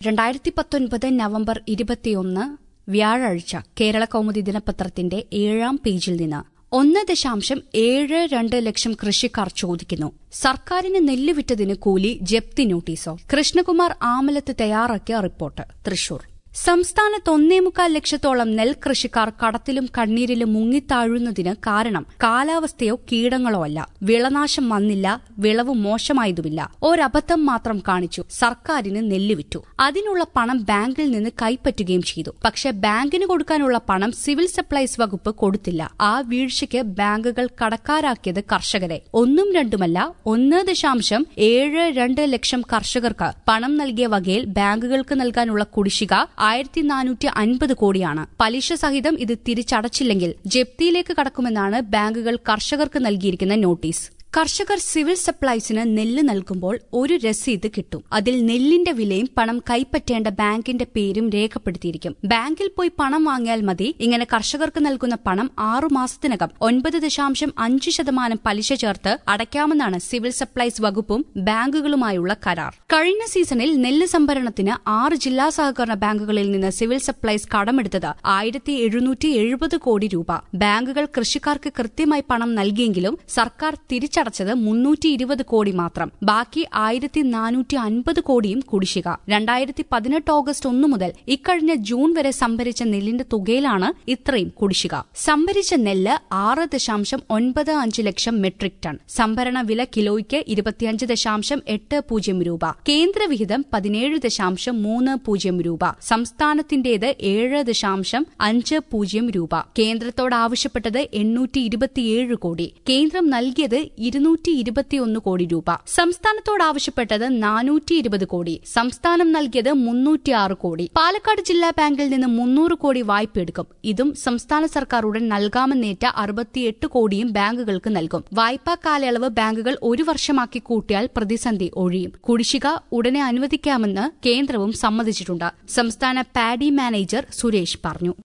രണ്ടായിരത്തി പത്തൊൻപത് നവംബർ ഇരുപത്തിയൊന്ന് വ്യാഴാഴ്ച കേരള കൗമുദി ദിനപത്രത്തിന്റെ ഏഴാം പേജിൽ നിന്ന് ഒന്ന് ദശാംശം ഏഴ് രണ്ട് ലക്ഷം കൃഷിക്കാർ ചോദിക്കുന്നു സർക്കാരിന് നെല്ല് വിറ്റതിന് കൂലി ജപ്തി നോട്ടീസോ കൃഷ്ണകുമാർ ആമലത്ത് തയ്യാറാക്കിയ റിപ്പോർട്ട് തൃശൂർ സംസ്ഥാനത്ത് ഒന്നേമുക്കാൽ ലക്ഷത്തോളം നെൽകൃഷിക്കാർ കടത്തിലും കണ്ണീരിലും മുങ്ങിത്താഴുന്നതിന് കാരണം കാലാവസ്ഥയോ കീടങ്ങളോ അല്ല വിളനാശം വന്നില്ല വിളവ് മോശമായതുമില്ല ഒരബദ്ധം മാത്രം കാണിച്ചു സർക്കാരിന് നെല്ല് വിറ്റു അതിനുള്ള പണം ബാങ്കിൽ നിന്ന് കൈപ്പറ്റുകയും ചെയ്തു പക്ഷെ ബാങ്കിന് കൊടുക്കാനുള്ള പണം സിവിൽ സപ്ലൈസ് വകുപ്പ് കൊടുത്തില്ല ആ വീഴ്ചയ്ക്ക് ബാങ്കുകൾ കടക്കാരാക്കിയത് കർഷകരെ ഒന്നും രണ്ടുമല്ല ഒന്ന് ദശാംശം ഏഴ് രണ്ട് ലക്ഷം കർഷകർക്ക് പണം നൽകിയ വകയിൽ ബാങ്കുകൾക്ക് നൽകാനുള്ള കുടിശ്ശിക ആയിരത്തി നാനൂറ്റി അൻപത് കോടിയാണ് പലിശ സഹിതം ഇത് തിരിച്ചടച്ചില്ലെങ്കിൽ ജപ്തിയിലേക്ക് കടക്കുമെന്നാണ് ബാങ്കുകൾ കർഷകർക്ക് നൽകിയിരിക്കുന്ന നോട്ടീസ് കർഷകർ സിവിൽ സപ്ലൈസിന് നെല്ല് നൽകുമ്പോൾ ഒരു രസീത് കിട്ടും അതിൽ നെല്ലിന്റെ വിലയും പണം കൈപ്പറ്റേണ്ട ബാങ്കിന്റെ പേരും രേഖപ്പെടുത്തിയിരിക്കും ബാങ്കിൽ പോയി പണം വാങ്ങിയാൽ മതി ഇങ്ങനെ കർഷകർക്ക് നൽകുന്ന പണം ആറു മാസത്തിനകം ഒൻപത് ദശാംശം അഞ്ച് ശതമാനം പലിശ ചേർത്ത് അടയ്ക്കാമെന്നാണ് സിവിൽ സപ്ലൈസ് വകുപ്പും ബാങ്കുകളുമായുള്ള കരാർ കഴിഞ്ഞ സീസണിൽ നെല്ല് സംഭരണത്തിന് ആറ് ജില്ലാ സഹകരണ ബാങ്കുകളിൽ നിന്ന് സിവിൽ സപ്ലൈസ് കടമെടുത്തത് ആയിരത്തി എഴുന്നൂറ്റി എഴുപത് കോടി രൂപ ബാങ്കുകൾ കൃഷിക്കാർക്ക് കൃത്യമായി പണം നൽകിയെങ്കിലും സർക്കാർ തിരിച്ചടച്ചത് മുന്നൂറ്റി ഇരുപത് കോടി മാത്രം ബാക്കി ആയിരത്തി നാനൂറ്റി അൻപത് കോടിയും കുടിശ്ശിക രണ്ടായിരത്തി പതിനെട്ട് ഓഗസ്റ്റ് ഒന്നു മുതൽ ഇക്കഴിഞ്ഞ ജൂൺ വരെ സംഭരിച്ച നെല്ലിന്റെ തുകയിലാണ് ഇത്രയും കുടിശ്ശിക സംഭരിച്ച നെല്ല് ആറ് ദശാംശം ഒൻപത് അഞ്ച് ലക്ഷം മെട്രിക് ടൺ സംഭരണ വില കിലോയ്ക്ക് ഇരുപത്തിയഞ്ച് ദശാംശം എട്ട് പൂജ്യം രൂപ കേന്ദ്രവിഹിതം പതിനേഴ് ദശാംശം മൂന്ന് പൂജ്യം രൂപ സംസ്ഥാനത്തിന്റേത് ഏഴ് ദശാംശം അഞ്ച് പൂജ്യം രൂപ കേന്ദ്രത്തോട് ആവശ്യപ്പെട്ടത് എണ്ണൂറ്റി ഇരുപത്തിയേഴ് കോടി കേന്ദ്രം നൽകിയത് ഇരുന്നൂറ്റി ഇരുപത്തിയൊന്ന് കോടി രൂപ സംസ്ഥാനത്തോട് ആവശ്യപ്പെട്ടത് നാനൂറ്റി ഇരുപത് കോടി സംസ്ഥാനം നൽകിയത് മുന്നൂറ്റിയാറ് കോടി പാലക്കാട് ജില്ലാ ബാങ്കിൽ നിന്ന് മുന്നൂറ് കോടി വായ്പ എടുക്കും ഇതും സംസ്ഥാന സർക്കാർ ഉടൻ നൽകാമെന്നേറ്റ അറുപത്തിയെട്ട് കോടിയും ബാങ്കുകൾക്ക് നൽകും വായ്പാ കാലയളവ് ബാങ്കുകൾ ഒരു വർഷമാക്കി കൂട്ടിയാൽ പ്രതിസന്ധി ഒഴിയും കുടിശ്ശിക ഉടനെ അനുവദിക്കാമെന്ന് കേന്ദ്രവും സമ്മതിച്ചിട്ടുണ്ട് സംസ്ഥാന പാഡി മാനേജർ സുരേഷ് പറഞ്ഞു